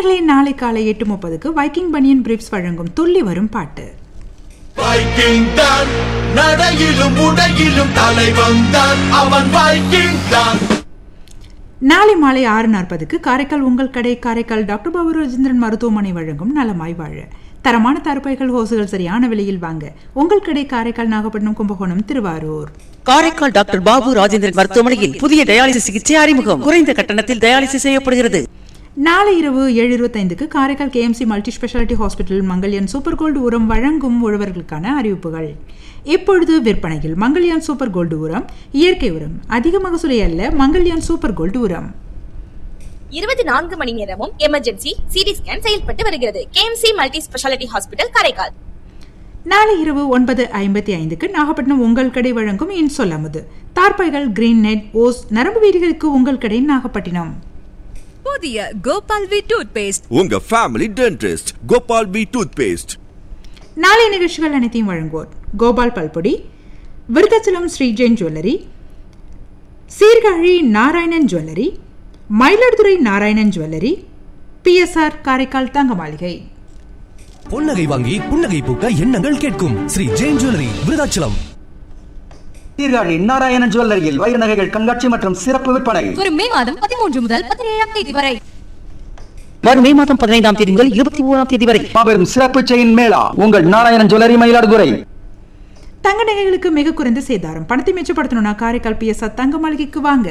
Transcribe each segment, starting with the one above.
நேர்களே நாளை காலை எட்டு முப்பதுக்கு வைக்கிங் பனியன் பிரிப்ஸ் வழங்கும் துள்ளி வரும் பாட்டு வைக்கிங் தான் நடையிலும் உடையிலும் தலைவன் தான் அவன் வைக்கிங் தான் நாளை மாலை ஆறு நாற்பதுக்கு காரைக்கால் உங்கள் கடை காரைக்கால் டாக்டர் பாபு ராஜேந்திரன் மருத்துவமனை வழங்கும் நலமாய் வாழ தரமான தருப்பைகள் ஹோசுகள் சரியான விலையில் வாங்க உங்கள் கடை காரைக்கால் நாகப்பட்டினம் கும்பகோணம் திருவாரூர் காரைக்கால் டாக்டர் பாபு ராஜேந்திரன் மருத்துவமனையில் புதிய டயாலிசிஸ் சிகிச்சை அறிமுகம் குறைந்த கட்டணத்தில் டயாலிசிஸ் செய்யப்படுகிறது நாளை இரவு ஏழு இருபத்தைந்துக்கு Karaikal KMC multi speciality hospital Mangalyan super gold உரம் வழங்கும் உழவர்களுக்கான அறிவிப்புகள் இப்பொழுது விற்பனையில் மங்கல்யான் சூப்பர் கோல்டு உரம் இயற்கை உரம் அதிக மகசூலை அல்ல மங்கல்யான் சூப்பர் கோல்டு உரம் இருபத்தி நான்கு மணி நேரமும் எமர்ஜென்சி சிடி ஸ்கேன் செயல்பட்டு வருகிறது KMC multi speciality hospital Karaikal நாளை இரவு ஒன்பது ஐம்பத்தி ஐந்துக்கு நாகப்பட்டினம் உங்கள் கடை வழங்கும் இன் சொல்லாமது தார்பாய்கள் கிரீன் நெட் ஓஸ் நரம்பு வீடுகளுக்கு உங்கள் கடை நாகப்பட்டினம் புதிய கோபால் வி டூத் பேஸ்ட் உங்க family dentist Gopal P tooth paste நாளைய நிகழ்ச்சிகள் அனைத்தையும் வழங்குவோர் கோபால் பல்பொடி Virudhachalam Sri Jain jewellery Sirkazhi Narayanan jewellery Mayiladuthurai Narayanan jewellery PSR Karaikal தங்க மாளிகை பொன்னகை வாங்கி புன்னகை பூக்க எண்ணங்கள் கேட்கும் ஸ்ரீ ஜெயின் ஜுவல்லரி விருதாச்சலம் சீர்காழி நாராயணன் ஜுவல்லரியில் வைர நகைகள் கண்காட்சி மற்றும் சிறப்பு விற்பனை வரும் மே மாதம் பதிமூன்று முதல் பதினேழாம் தேதி வரை வரும் மே மாதம் பதினைந்தாம் தேதி முதல் இருபத்தி ஓராம் தேதி வரை மாபெரும் சிறப்பு செயின் மேளா உங்கள் நாராயணன் ஜுவல்லரி மயிலாடுதுறை தங்க நகைகளுக்கு மிக குறைந்த சேதாரம் பணத்தை மிச்சப்படுத்தணும்னா காரைக்கால் பிஎஸ்ஆர் தங்க மாளிகைக்கு வாங்க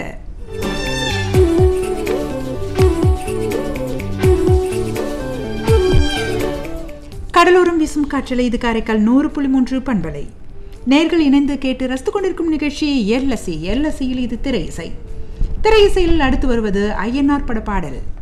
கடலோரம் வீசும் காற்றலை இது காரைக்கால் நூறு புள்ளி மூன்று பண்பலை நேர்கள் இணைந்து கேட்டு ரசித்துக் கொண்டிருக்கும் நிகழ்ச்சி எல்எஸ்சி எல்எஸ்சியில் இது திரை இசை திரை இசையில் அடுத்து வருவது ஐஎன்ஆர் பட பாடல்